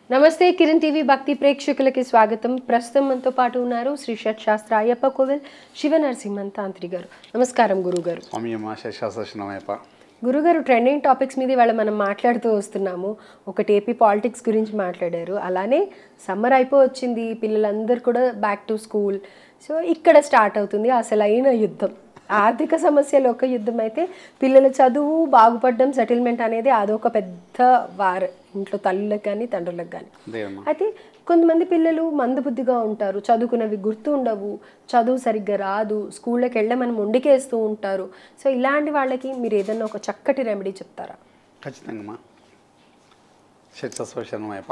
నమస్తే కిరణ్ టీవీ భక్తి ప్రేక్షకులకి స్వాగతం ప్రస్తుతం మనతో పాటు ఉన్నారు శ్రీ షట్ శాస్త్ర అయ్యప్ప కోవిల్ శివ నరసింహన్ తాంత్రి గారు నమస్కారం గురుగారు స్వామి అమ్మ శశాసనమయ్యప్ప గురుగారు ట్రెండింగ్ టాపిక్స్ మీద ఇవాళ మనం మాట్లాడుతూ వస్తున్నాము ఒకటి ఏపీ పాలిటిక్స్ గురించి మాట్లాడారు అలానే సమ్మర్ అయిపో వచ్చింది పిల్లలందరూ కూడా బ్యాక్ టు స్కూల్ సో ఇక్కడ స్టార్ట్ అవుతుంది అసలైన యుద్ధం ఆర్థిక సమస్యలు ఒక యుద్ధం అయితే పిల్లల చదువు బాగుపడడం సెటిల్మెంట్ అనేది అదొక పెద్ద వార్ ఇంట్లో తల్లులకు కానీ తండ్రులకు కానీ అంతేనమ్మా అయితే కొంతమంది పిల్లలు మందబుద్ధిగా ఉంటారు చదువుకున్నవి గుర్తు ఉండవు చదువు సరిగ్గా రాదు స్కూళ్ళకి వెళ్ళమని మొండికేస్తూ ఉంటారు సో ఇలాంటి వాళ్ళకి మీరు ఏదన్నా ఒక చక్కటి రెమెడీ చెప్తారా ఖచ్చితంగా అమ్మా శశాసనమయ్యప్ప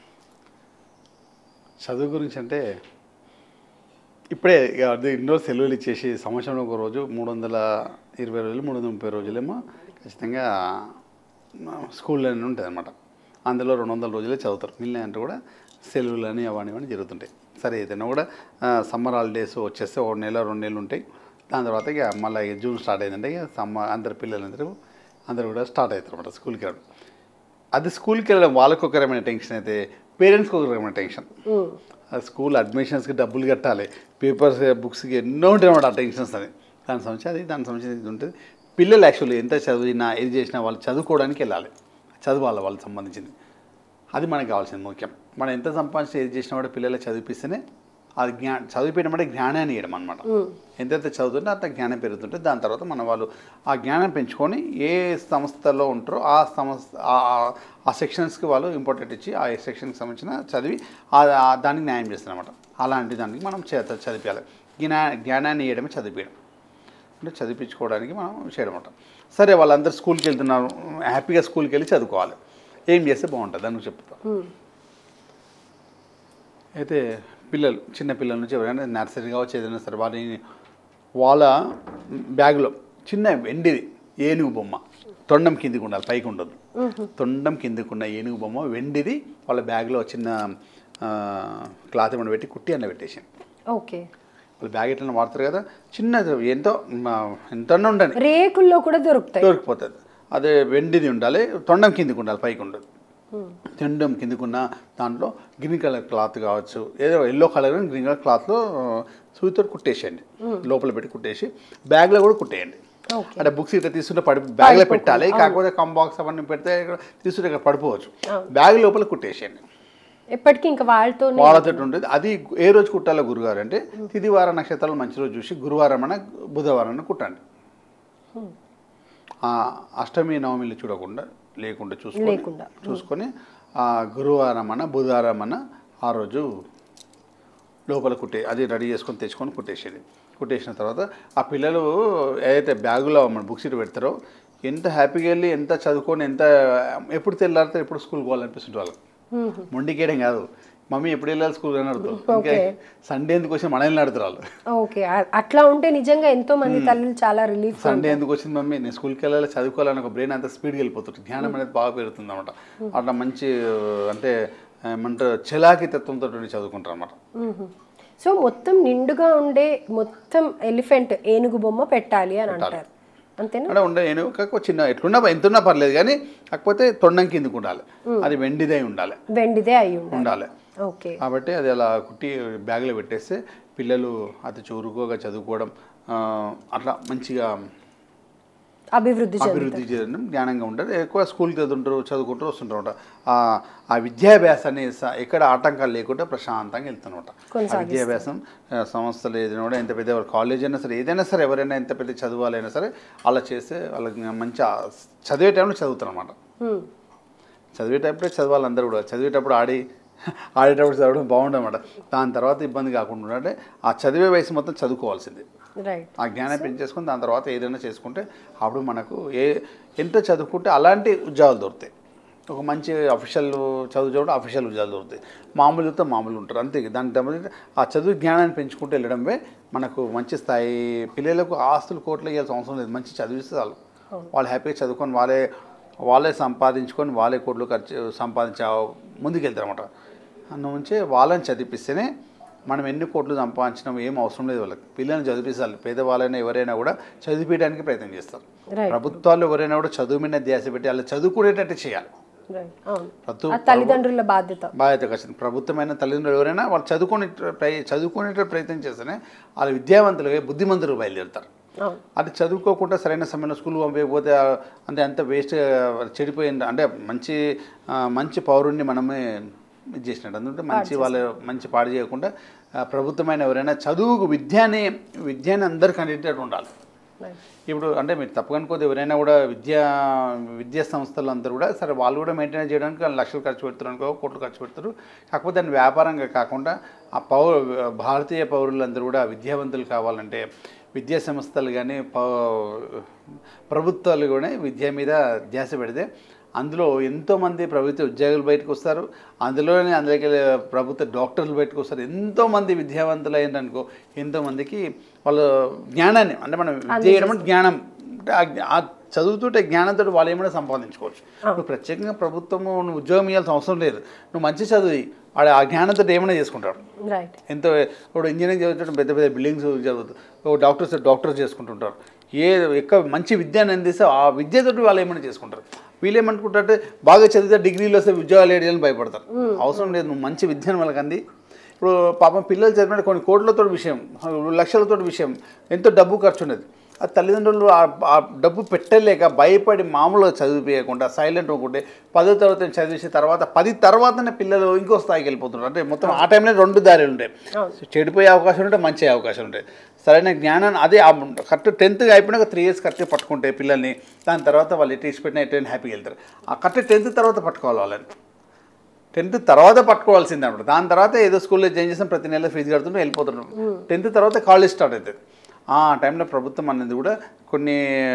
చదువు గురించి అంటే ఇప్పుడే ఇక అది ఎన్నో సెలవులు ఇచ్చేసి సంవత్సరంలో ఒక రోజు మూడు వందల ఇరవై రోజులు మూడు వందల ముప్పై రోజులేమో ఖచ్చితంగా స్కూల్లోనే ఉంటుంది అనమాట అందులో రెండు వందల రోజులే చదువుతారు మిగిలిన అంటే కూడా సెలవులు అని అవన్నీ ఇవన్నీ జరుగుతుంటాయి సరే ఏదైనా కూడా సమ్మర్ హాలిడేస్ వచ్చేస్తే ఒక నెల రెండు నెలలు ఉంటాయి దాని తర్వాత ఇక మళ్ళీ ఇక జూన్ స్టార్ట్ అయిందంటే ఇక సమ్మర్ అందరు పిల్లలందరూ అందరూ కూడా స్టార్ట్ అవుతారు అనమాట స్కూల్కి వెళ్ళడం అది స్కూల్కి వెళ్ళడం వాళ్ళకు ఒక రకమైన టెన్షన్ అయితే పేరెంట్స్కి ఒక రకమైన టెన్షన్ ఉమ్, ఆ స్కూల్ అడ్మిషన్స్కి డబ్బులు కట్టాలి పేపర్స్ బుక్స్కి ఎన్నో ఉంటాయి అన్నమాట ఆ టెన్షన్స్ అని దాని సంబంధించి అది దాని సంబంధించి ఇది ఉంటుంది పిల్లలు యాక్చువల్లీ ఎంత చదివినా ఏది చేసినా వాళ్ళు చదువుకోవడానికి వెళ్ళాలి చదవాలి వాళ్ళకి సంబంధించింది అది మనకు కావాల్సింది ముఖ్యం మనం ఎంత సంపాదించి ఏది చేసినా కూడా పిల్లలు చదివిపిస్తేనే అది జ్ఞా చదివిపోయడం అంటే జ్ఞానాన్ని ఇవ్వడం అనమాట ఎంతైతే చదువుతుంటే అంత జ్ఞానం పెరుగుతుంటే దాని తర్వాత మన వాళ్ళు ఆ జ్ఞానం పెంచుకొని ఏ సంస్థలో ఉంటారో ఆ సంస్థ ఆ- ఆ- ఆ సెక్షన్స్కి వాళ్ళు ఇంపార్టెంట్ ఇచ్చి ఆ సెక్షన్కి సంబంధించిన చదివి ఆ- ఆ దానికి న్యాయం చేస్తారనమాట అలాంటి దానికి మనం చేత చదివించాలి జ్ఞా జ్ఞానాన్ని ఇవ్వడమే చదివించడం అంటే చదివించుకోవడానికి మనం చేయడం అనమాట సరే వాళ్ళందరూ స్కూల్కి వెళ్తున్నారు హ్యాపీగా స్కూల్కి వెళ్ళి చదువుకోవాలి ఏం చేస్తే బాగుంటుంది దానికి చెప్తాను ఉమ్, అయితే పిల్లలు చిన్న పిల్లల నుంచి ఎవరైనా నర్సరీ కావచ్చు ఏదైనా సరే వాళ్ళని వాళ్ళ బ్యాగ్లో చిన్న వెండిది ఏనుగు బొమ్మ తొండం కిందికి ఉండాలి పైకి ఉండదు తొండం కిందికి ఉన్న ఏనుగు బొమ్మ వెండిది వాళ్ళ బ్యాగ్లో చిన్న ఆ, క్లాత్ ఏమైనా పెట్టి కుట్టి అన్న పెట్టేసి ఓకే వాళ్ళు బ్యాగ్ ఎట్లా వాడతారు కదా చిన్న ఎంతో ఎంత ఉండని రేకుల్లో కూడా దొరుకుతాయి దొరికిపోతుంది అదే వెండిది ఉండాలి తొండం కిందికి ఉండాలి పైకి ఉండదు ఉమ్, తినడం కిందకున్న దాంట్లో గ్రీన్ కలర్ క్లాత్ కావచ్చు ఏదో ఎల్లో కలర్ గ్రీన్ కలర్ క్లాత్లో సూదితో కుట్టేసేయండి లోపల పెట్టి కుట్టేసి బ్యాగ్లో కూడా కుట్టేయండి ఓకే అంటే బుక్స్ ఇట్లా తీసుకుంటే పడి బ్యాగ్లో పెట్టాలి కాకపోతే కమ్ బాక్స్ అవన్నీ పెడితే ఇక్కడ తీసుకుంటే ఇక్కడ పడిపోవచ్చు బ్యాగ్ లోపల కుట్టేసేయండి ఎప్పటికీ ఇంకా వాళ్ళతో వాళ్ళతో ఉంటుంది అది ఏ రోజు కుట్టాలో గురువారం అంటే తిదివార నక్షత్రాలు మంచి రోజు చూసి గురువారం అన్న బుధవారం అన్న కుట్టండి ఆ అష్టమి నవమిలు చూడకుండా లేకుండా చూసుకొని లేకుండా. చూసుకొని ఆ గురువారం అన్న బుధవారం అన్న ఆ రోజు లోపల కుట్టే అది రెడీ చేసుకొని తెచ్చుకొని కుట్టేసేది కుట్టేసిన తర్వాత ఆ పిల్లలు ఏదైతే బ్యాగులో మన బుక్స్ ఇటు పెడతారో ఎంత హ్యాపీగా వెళ్ళి ఎంత చదువుకొని ఎంత ఎప్పుడు తెల్లారితే ఎప్పుడు స్కూల్కి పోవాలనిపిస్తుంది వాళ్ళకి ఉమ్, మొండికేయడం కాదు మమ్మీ ఎప్పుడు వెళ్ళాలి స్కూల్ అని అడుగుతారు ఇంకా ఓకే. సండే ఎందుకు వచ్చి మనల్ని అడుగుతారు వాళ్ళు ఓకే అ- అట్లా ఉంటే నిజంగా ఎంతో మంది తల్లులు చాలా రిలీఫ్ సండే ఎందుకు వచ్చింది మమ్మీ నేను స్కూల్కి వెళ్ళాలి చదువుకోవాలని ఒక బ్రెయిన్ అంత స్పీడ్గా వెళ్ళిపోతుంది జ్ఞానం అనేది బాగా పెరుగుతుంది అనమాట అట్లా మంచి అంటే ఏమంటారు చలాకి తత్వంతో చదువుకుంటారు అనమాట మ్మ్. సో మొత్తం నిండుగా ఉండే మొత్తం ఎలిఫెంట్ ఏనుగు బొమ్మ పెట్టాలి అని అంటారు అంతేనా అంటే ఉండే నేను కాకపోతే చిన్న ఎట్లున్నా ఎంతున్నా పర్లేదు కానీ కాకపోతే తొండం కిందకు ఉండాలి అది వెండిదై ఉండాలి వెండిదే అయి ఉండాలి ఉండాలి ఓకే కాబట్టి అది అలా కుట్టి బ్యాగ్లో పెట్టేస్తే పిల్లలు అతి చురుకుగా చదువుకోవడం ఆ, అట్లా మంచిగా అభివృద్ధి చెంది అభివృద్ధి చేయడం జ్ఞానంగా ఉంటారు ఎక్కువ స్కూల్కి చదువుతుంటారు చదువుకుంటారు వస్తుంటారు అనమాట ఆ విద్యాభ్యాసాన్ని స- ఎక్కడ ఆటంకాలు లేకుండా ప్రశాంతంగా వెళ్తున్నమాట ఆ విద్యాభ్యాసం ఆ, సంస్థలు ఏదైనా కూడా ఎంత పెద్ద కాలేజ్ అయినా సరే ఏదైనా సరే ఎవరైనా ఎంత పెద్ద చదవాలైనా సరే అలా చేస్తే వాళ్ళకి మంచి ఆ చదివే టైంలో చదువుతారు అనమాట మ్మ్. చదివేటప్పుడే చదవాలి అందరూ కూడా చదివేటప్పుడు ఆడి ఆడేటప్పుడు చదవడం బాగుండదన్నమాట దాని తర్వాత ఇబ్బంది కాకుండా అంటే ఆ చదివే వయసు మొత్తం చదువుకోవాల్సింది రైట్ ఆ జ్ఞానం పెంచేసుకుని దాని తర్వాత ఏదైనా చేసుకుంటే అప్పుడు మనకు ఏ ఎంత చదువుకుంటే అలాంటి ఉద్యోగాలు దొరుకుతాయి ఒక మంచి అఫీషియల్ చదువు చదవడం అఫీషియల్ ఉద్యోగాలు దొరుకుతాయి మామూలు చదివితే మామూలు ఉంటారు అంతే దాని తర్వాత ఆ చదువు జ్ఞానాన్ని పెంచుకుంటూ వెళ్ళడమే మనకు మంచి స్థాయి పిల్లలకు ఆస్తులు కోట్లు ఇవ్వాల్సిన అవసరం లేదు మంచి చదివిస్తే చాలు వాళ్ళు హ్యాపీగా చదువుకొని వాళ్ళే వాళ్ళే సంపాదించుకొని వాళ్ళే కోట్లు ఖర్చు సంపాదించే ముందుకెళ్తారు అనమాట అందుంచే వాళ్ళని చదివిస్తేనే మనం ఎన్ని కోట్లు సంపాదించినాం ఏం అవసరం లేదు వాళ్ళకి పిల్లల్ని చదివించాలి పేదవాళ్ళైనా ఎవరైనా కూడా చదివించడానికి ప్రయత్నం చేస్తారు Right. ప్రభుత్వాలు ఎవరైనా కూడా చదువు మీద ధ్యాస పెట్టి వాళ్ళు చదువుకునేటట్టు చేయాలి రైట్ అవును ప్రతి ఆ తల్లిదండ్రుల బాధ్యత బాధ్యత ఖచ్చితంగా ప్రభుత్వమైన తల్లిదండ్రులు ఎవరైనా వాళ్ళు చదువుకునే ప్రయ చదువుకునే ప్రయత్నం చేస్తేనే వాళ్ళు విద్యావంతులుగా బుద్ధిమంతులు బయలుదేరుతారు అవును అది చదువుకోకుండా సరైన సమయంలో స్కూల్ పంపించకపోతే ఆ, అంటే అంత వేస్ట్ చెడిపోయింది అంటే మంచి ఆ, మంచి పౌరుణ్ణి మనమే ఇది చేసినట్టు అందుకే మంచి వాళ్ళు మంచి పాడు చేయకుండా ఆ, ప్రభుత్వమైన ఎవరైనా చదువుకు విద్యని విద్యని అందరికీ అందేటట్టు ఉండాలి రైట్ ఇప్పుడు అంటే మీరు తప్పు అనుకోదు ఎవరైనా కూడా విద్యా విద్యా సంస్థలు అందరూ కూడా సరే వాళ్ళు కూడా మెయింటైన్ చేయడానికి వాళ్ళు లక్షలు ఖర్చు పెడతారు అనుకో కోట్లు ఖర్చు పెడతారు కాకపోతే దాన్ని వ్యాపారంగా కాకుండా ఆ పౌ భారతీయ పౌరులందరూ కూడా విద్యావంతులు కావాలంటే విద్యా సంస్థలు కానీ ప్రభుత్వాలు కూడా విద్య మీద ధ్యాస పెడితే అందులో ఎంతోమంది ప్రభుత్వ ఉద్యోగులు బయటకు వస్తారు అందులోనే అందులోకి ప్రభుత్వ డాక్టర్లు బయటకు వస్తారు ఎంతోమంది విద్యావంతులు అయ్యారనుకో ఎంతోమందికి వాళ్ళ జ్ఞానాన్ని అంటే మనం విద్య చేయడం అంటే జ్ఞానం అంటే ఆ జ్ఞా- ఆ చదువుతుంటే జ్ఞానంతో వాళ్ళు ఏమైనా సంపాదించుకోవచ్చు నువ్వు ప్రత్యేకంగా ప్రభుత్వము నువ్వు ఉద్యోగం ఇవ్వాల్సిన అవసరం లేదు నువ్వు మంచి చదివి వాడు ఆ జ్ఞానంతో ఏమైనా చేసుకుంటాడు రైట్ ఎంతో ఇప్పుడు ఇంజనీరింగ్ చదువుతుంటే పెద్ద పెద్ద బిల్డింగ్స్ చదువుతూ ఓ డాక్టర్స్ డాక్టర్స్ చేసుకుంటుంటారు ఏ ఎక్క మంచి విద్యను అందిస్తే ఆ విద్యతోటి వాళ్ళు ఏమైనా చేసుకుంటారు వీళ్ళు ఏమనుకుంటారంటే బాగా చదివితే డిగ్రీలు వస్తే ఉద్యోగాలు వేయాలని భయపడతారు అవసరం లేదు నువ్వు మంచి విద్యను వాళ్ళకి అంది ఇప్పుడు పాపం పిల్లలు చదివిన కొన్ని కోట్లతో విషయం లక్షలతో విషయం ఎంతో డబ్బు ఖర్చు ఉన్నది ఆ తల్లిదండ్రులు ఆ ఆ డబ్బు పెట్టలేక భయపడి మామూలుగా చదివిపోయకుండా సైలెంట్ అవ్వకుంటే పదో తరగతి చదివేసిన తర్వాత పది తర్వాతనే పిల్లలు ఇంకో స్థాయికి వెళ్ళిపోతున్నారు అంటే మొత్తం ఆ టైంలో రెండు దారులు ఉంటాయి చెడిపోయే అవకాశం ఉంటాయి మంచి అయ్యే అవకాశం ఉంటాయి సరైన జ్ఞానాన్ని అదే ఆ కరెక్ట్ టెన్త్ అయిపోయినాక త్రీ ఇయర్స్ కరెక్ట్గా పట్టుకుంటే పిల్లల్ని దాని తర్వాత వాళ్ళు ఎటు ఇచ్చి పెట్టినా ఎటు హ్యాపీగా వెళ్తారు ఆ కరెక్ట్ టెన్త్ తర్వాత పట్టుకోవాలి వాళ్ళని టెన్త్ తర్వాత పట్టుకోవాల్సిందే అనమాట దాని తర్వాత ఏదో స్కూల్లో జాయిన్ చేసిన ప్రతి నెల ఫీజు కడుతుంటే వెళ్ళిపోతున్నాం టెన్త్ తర్వాత కాలేజ్ స్టార్ట్ అవుతుంది ఆ టైంలో ప్రభుత్వం అనేది కూడా కొన్ని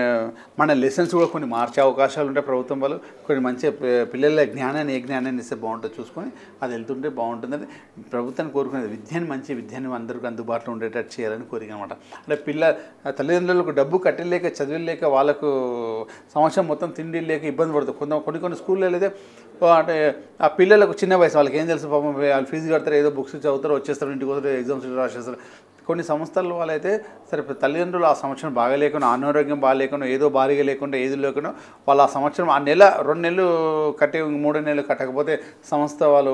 మన లెసన్స్ కూడా కొన్ని మార్చే అవకాశాలు ఉంటాయి ప్రభుత్వం వాళ్ళు కొన్ని మంచి పి- పిల్లల జ్ఞానాన్ని ఏ జ్ఞానాన్ని ఇస్తే బాగుంటుందో చూసుకొని అది వెళ్తుంటే బాగుంటుందని ప్రభుత్వాన్ని కోరుకునేది విద్యని మంచి విద్యని అందరికీ అందుబాటులో ఉండేటట్టు చేయాలని కోరిక అనమాట అంటే పిల్ల తల్లిదండ్రులకు డబ్బు కట్టలేక చదివలేక వాళ్ళకు సంవత్సరం మొత్తం తిండి లేక ఇబ్బంది పడుతుంది కొంత కొన్ని కొన్ని స్కూల్లో అయితే ఓ అంటే ఆ పిల్లలకు చిన్న వయసు వాళ్ళకి ఏం తెలుసు పాపం వాళ్ళు ఫీజు కడతారు ఏదో బుక్స్ చదువుతారు వచ్చేస్తారు ఇంటికి వస్తారు ఎగ్జామ్స్ రాసేస్తారు కొన్ని సంస్థల వాళ్ళైతే సరే ఇప్పుడు తల్లిదండ్రులు ఆ సంవత్సరం బాగాలేకుండా అనారోగ్యం బాగాలేకుండా ఏదో భారీగా లేకుండా ఏది లేకుండా వాళ్ళు ఆ సంవత్సరం ఆ నెల రెండు నెలలు కట్టి మూడు నెలలు కట్టకపోతే సంస్థ వాళ్ళు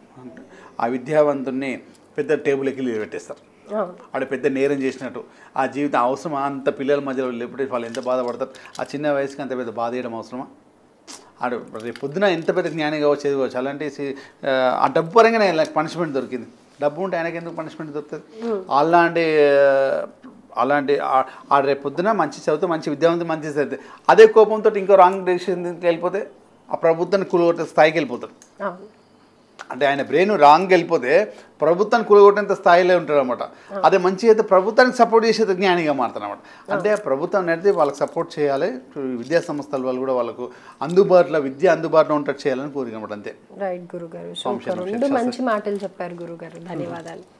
ఆ విద్యావంతుణ్ణి పెద్ద టేబుల్ ఎక్కి పెట్టేస్తారు అవును ఆడ పెద్ద నేరం చేసినట్టు ఆ జీవితం అవసరమా అంత పిల్లల మధ్యలో లేకపోతే వాళ్ళు ఎంత బాధపడతారు ఆ చిన్న వయసుకి అంత పెద్ద బాధ చేయడం అవసరమా ఆడు రేపు పొద్దున ఎంత పెద్ద జ్ఞాని కావచ్చు చదువుకోవచ్చు అలాంటి సి- ఆ, ఆ డబ్బు పరంగానే పనిష్మెంట్ దొరికింది డబ్బు ఉంటే ఆయనకి ఎందుకు పనిష్మెంట్ దొరుకుతుంది అలాంటి ఆ, అలాంటి ఆ- ఆ రేపు పొద్దున మంచి చదివితే మంచి విద్యావంతం మంచి చదివితే అదే కోపంతో ఇంకో రాంగ్ డెసిషన్ వెళ్ళిపోతే ఆ ప్రభుత్వాన్ని కూలగొట్టే స్థాయికి వెళ్ళిపోతాడు అవును అంటే ఆయన బ్రెయిన్ రాంగ్ వెళ్ళిపోతే ప్రభుత్వాన్ని కూలగొట్టేంత స్థాయిలో ఉంటాడు అనమాట అదే మంచి అయితే ప్రభుత్వానికి సపోర్ట్ చేసేది జ్ఞానిగా మారుతాడు అనమాట అంటే ప్రభుత్వం అనేది వాళ్ళకి సపోర్ట్ చేయాలి విద్యా సంస్థల వాళ్ళు కూడా వాళ్ళకు అందుబాటులో విద్య అందుబాటులో ఉంటట్టు చేయాలని కోరిక అనమాట అంతే రైట్ గురుగారు సో ఒక రెండు మంచి మాటలు చెప్పారు గురుగారు ధన్యవాదాలు